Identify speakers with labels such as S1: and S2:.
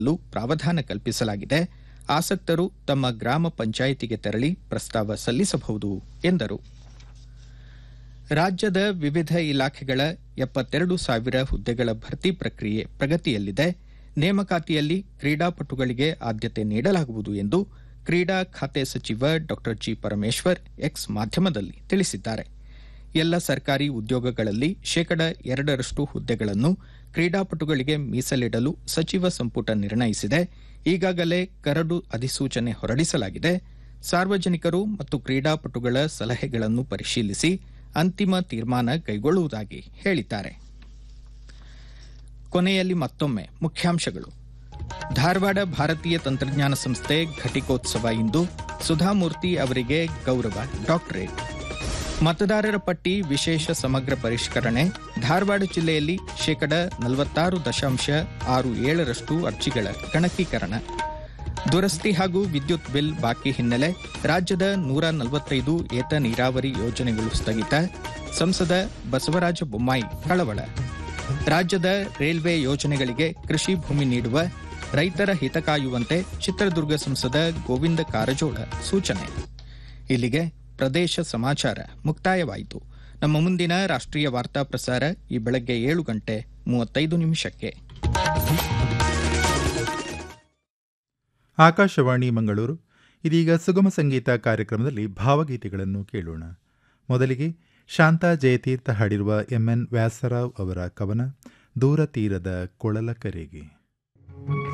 S1: ಲು ಪ್ರಾವಧಾನ ಕಲ್ಪಿಸಲಾಗಿದೆ ಆಸಕ್ತರು ತಮ್ಮ ಗ್ರಾಮ ಪಂಚಾಯಿತಿಗೆ ತೆರಳಿ ಪ್ರಸ್ತಾವ ಸಲ್ಲಿಸಬಹುದು ಎಂದರು ರಾಜ್ಯದ ವಿವಿಧ ಇಲಾಖೆಗಳ ಎಪ್ಪತ್ತೆರಡು ಸಾವಿರ ಹುದ್ದೆಗಳ ಭರ್ತಿ ಪ್ರಕ್ರಿಯೆ ಪ್ರಗತಿಯಲ್ಲಿದೆ ನೇಮಕಾತಿಯಲ್ಲಿ ಕ್ರೀಡಾಪಟುಗಳಿಗೆ ಆದ್ಯತೆ ನೀಡಲಾಗುವುದು ಎಂದು ಕ್ರೀಡಾ ಖಾತೆ ಸಚಿವ ಡಾ ಜಿ ಪರಮೇಶ್ವರ್ ಎಕ್ಸ್ ಮಾಧ್ಯಮದಲ್ಲಿ ತಿಳಿಸಿದ್ದಾರೆ ಎಲ್ಲ ಸರ್ಕಾರಿ ಉದ್ಯೋಗಗಳಲ್ಲಿ ಶೇಕಡ ಎರಡರಷ್ಟು ಹುದ್ದೆಗಳನ್ನು ಕ್ರೀಡಾಪಟುಗಳಿಗೆ ಮೀಸಲಿಡಲು ಸಚಿವ ಸಂಪುಟ ನಿರ್ಣಯಿಸಿದೆ ಈಗಾಗಲೇ ಕರಡು ಅಧಿಸೂಚನೆ ಹೊರಡಿಸಲಾಗಿದೆ ಸಾರ್ವಜನಿಕರು ಮತ್ತು ಕ್ರೀಡಾಪಟುಗಳ ಸಲಹೆಗಳನ್ನು ಪರಿಶೀಲಿಸಿ ಅಂತಿಮ ತೀರ್ಮಾನ ಕೈಗೊಳ್ಳುವುದಾಗಿ ಹೇಳಿದ್ದಾರೆ ಕೊನೆಯಲ್ಲಿ ಮತ್ತೊಮ್ಮೆ ಮುಖ್ಯಾಂಶಗಳು ಧಾರವಾಡ ಭಾರತೀಯ ತಂತ್ರಜ್ಞಾನ ಸಂಸ್ಥೆ ಘಟಿಕೋತ್ಸವ ಇಂದು ಸುಧಾಮೂರ್ತಿ ಅವರಿಗೆ ಗೌರವ ಡಾಕ್ಟರೇಟ್ ಮತದಾರರ ಪಟ್ಟಿ ವಿಶೇಷ ಸಮಗ್ರ ಪರಿಷ್ಕರಣೆ ಧಾರವಾಡ ಜಿಲ್ಲೆಯಲ್ಲಿ ಶೇಕಡ ನಲವತ್ತಾರು ದಶಾಂಶ ಆರು ಏಳರಷ್ಟು ಅರ್ಜಿಗಳ ಗಣಕೀಕರಣ ದುರಸ್ತಿ ಹಾಗೂ ವಿದ್ಯುತ್ ಬಿಲ್ ಬಾಕಿ ಹಿನ್ನೆಲೆ ರಾಜ್ಯದ ನೂರ ನಲವತ್ತೈದು ಏತ ನೀರಾವರಿ ಯೋಜನೆಗಳು ಸ್ಥಗಿತ ಸಂಸದ ಬಸವರಾಜ ಬೊಮ್ಮಾಯಿ ಕಳವಳ ರಾಜ್ಯದ ರೈಲ್ವೆ ಯೋಜನೆಗಳಿಗೆ ಕೃಷಿ ಭೂಮಿ ನೀಡುವ ರೈತರ ಹಿತ ಕಾಯುವಂತೆ ಚಿತ್ರದುರ್ಗ ಸಂಸದ ಗೋವಿಂದ ಕಾರಜೋಳ ಸೂಚನೆ ಇಲ್ಲಿಗೆ ಪ್ರದೇಶ ಸಮಾಚಾರ ಮುಕ್ತಾಯವಾಯಿತು ನಮ್ಮ ಮುಂದಿನ ರಾಷ್ಟ್ರೀಯ ವಾರ್ತಾ ಪ್ರಸಾರ ಈ ಬೆಳಗ್ಗೆ ಏಳು ಗಂಟೆ ಮೂವತ್ತೈದು ನಿಮಿಷಕ್ಕೆ
S2: ಆಕಾಶವಾಣಿ ಮಂಗಳೂರು ಇದೀಗ ಸುಗಮ ಸಂಗೀತ ಕಾರ್ಯಕ್ರಮದಲ್ಲಿ ಭಾವಗೀತೆಗಳನ್ನು ಕೇಳೋಣ ಮೊದಲಿಗೆ ಶಾಂತಾ ಜಯತೀರ್ಥ ಹಾಡಿರುವ ಎಂಎನ್ ವ್ಯಾಸರಾವ್ ಅವರ ಕವನ ದೂರ ತೀರದ ಕೊಳಲ ಕರೆಗೆ